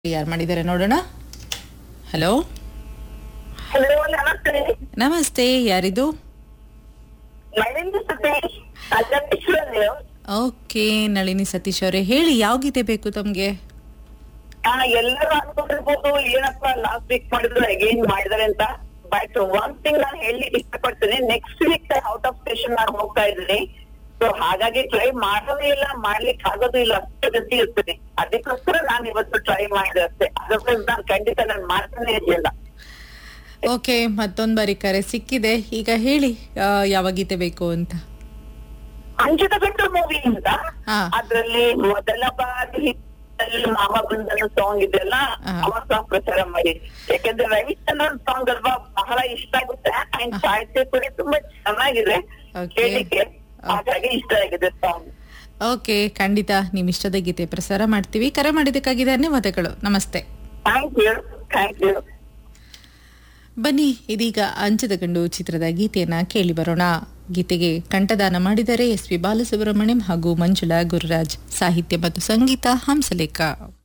ಯಾರು ಮಾಡಿದ್ದಾರೆ ನೋಡೋಣ ಹಲೋ ಹಲೋ ನಮಸ್ತೆ ನಮಸ್ತೆ ಯಾರಿದು ಮೈಲಿಂದ ಸತೀಶ್ ಅಲ್ಲಮೇಶ್ವರ ಓಕೆ ನಳಿನಿ ಸತೀಶ್ ಅವರೇ ಹೇಳಿ ಯಾವ ಗೀತೆ ಬೇಕು ತಮ್ಗೆ ಆ ಎಲ್ಲರೂ ಅನ್ಕೊಂಡಿರ್ಬೋದು ಏನಪ್ಪ ಲಾಸ್ಟ್ ವೀಕ್ ಮಾಡಿದ್ರು ಅಗೇನ್ ಮಾಡಿದಾರೆ ಅಂತ ಬಟ್ ಒನ್ ಥಿಂಗ್ ನಾನು ಹೇಳಲಿಕ್ಕೆ ಇಷ್ಟಪಡ್ತೀನಿ next week out of station ನಾನು ಹೋಗ್ತಾ ಇದ್ದೀನಿ ಸೊ ಹಾಗಾಗಿ ಟ್ರೈ ಮಾಡೋದೇ ಇಲ್ಲ ಮಾಡ್ಲಿಕ್ಕೆ ಆಗೋದು ಇಲ್ಲ ಅಷ್ಟು ಗತಿ ಇರ್ತದೆ ಅದಕ್ಕೋಸ್ಕರ ನಾನು ಇವತ್ತು ಟ್ರೈ ಮಾಡಿದೆ ಅಷ್ಟೇ ಅದರ್ವೈಸ್ ನಾನು ಖಂಡಿತ ನಾನು ಮಾಡ್ತಾನೆ ಇರಲಿಲ್ಲ ಓಕೆ ಮತ್ತೊಂದ್ ಬಾರಿ ಕರೆ ಸಿಕ್ಕಿದೆ ಈಗ ಹೇಳಿ ಆ, ಯಾವ ಗೀತೆ ಬೇಕು ಅಂತ ಅಂಜದ ಬಿಟ್ಟು ಮೂವಿ ಅಂತ ಹಾ. ಅದ್ರಲ್ಲಿ ಮೊದಲ ಬಾರಿ ಅಲ್ಲಿ ಮಾಮ ಬಂದನ ಸಾಂಗ್ ಇದೆಲ್ಲ ಹಾ. ಅವ ಸಾಂಗ್ ಪ್ರಚಾರ ಮಾಡಿ ಯಾಕಂದ್ರೆ ರವಿಚಂದ್ರನ್ ಸಾಂಗ್ ಅಲ್ವಾ ಬಹಳ ಇಷ್ಟ ಆಗುತ್ತೆ ಅಂಡ್ ಸಾಹಿತ್ಯ ಕೂಡ ತುಂಬಾ ಚೆನ್ನಾಗಿದೆ Okay. ಕೇಳಿಕ್ಕೆ ಹಾಗಾಗಿ ಇಷ್ಟ ಆಗಿದೆ ಸಾಂಗ್ ಓಕೆ ಖಂಡಿತ ನಿಮ್ ಇಷ್ಟದ ಗೀತೆ ಪ್ರಸಾರ ಮಾಡ್ತೀವಿ ಕರೆ ಮಾಡಿದ್ದಕ್ಕಾಗಿ ಧನ್ಯವಾದಗಳು ನಮಸ್ತೆ ಥ್ಯಾಂಕ್ ಯು ಥ್ಯಾಂಕ್ ಯು ಬನ್ನಿ ಇದೀಗ ಅಂಚದ ಗಂಡು ಚಿತ್ರದ ಗೀತೆಯನ್ನ ಕೇಳಿ ಬರೋಣ ಗೀತೆಗೆ ಕಂಠದಾನ ಮಾಡಿದರೆ ಎಸ್ ಪಿ ಬಾಲಸುಬ್ರಹ್ಮಣ್ಯಂ ಹಾಗೂ ಮಂಜುಳಾ ಗುರುರಾಜ್ ಸಾಹಿತ್ಯ ಮತ್ತು ಸಂಗೀತ ಹಂಸಲೇಖ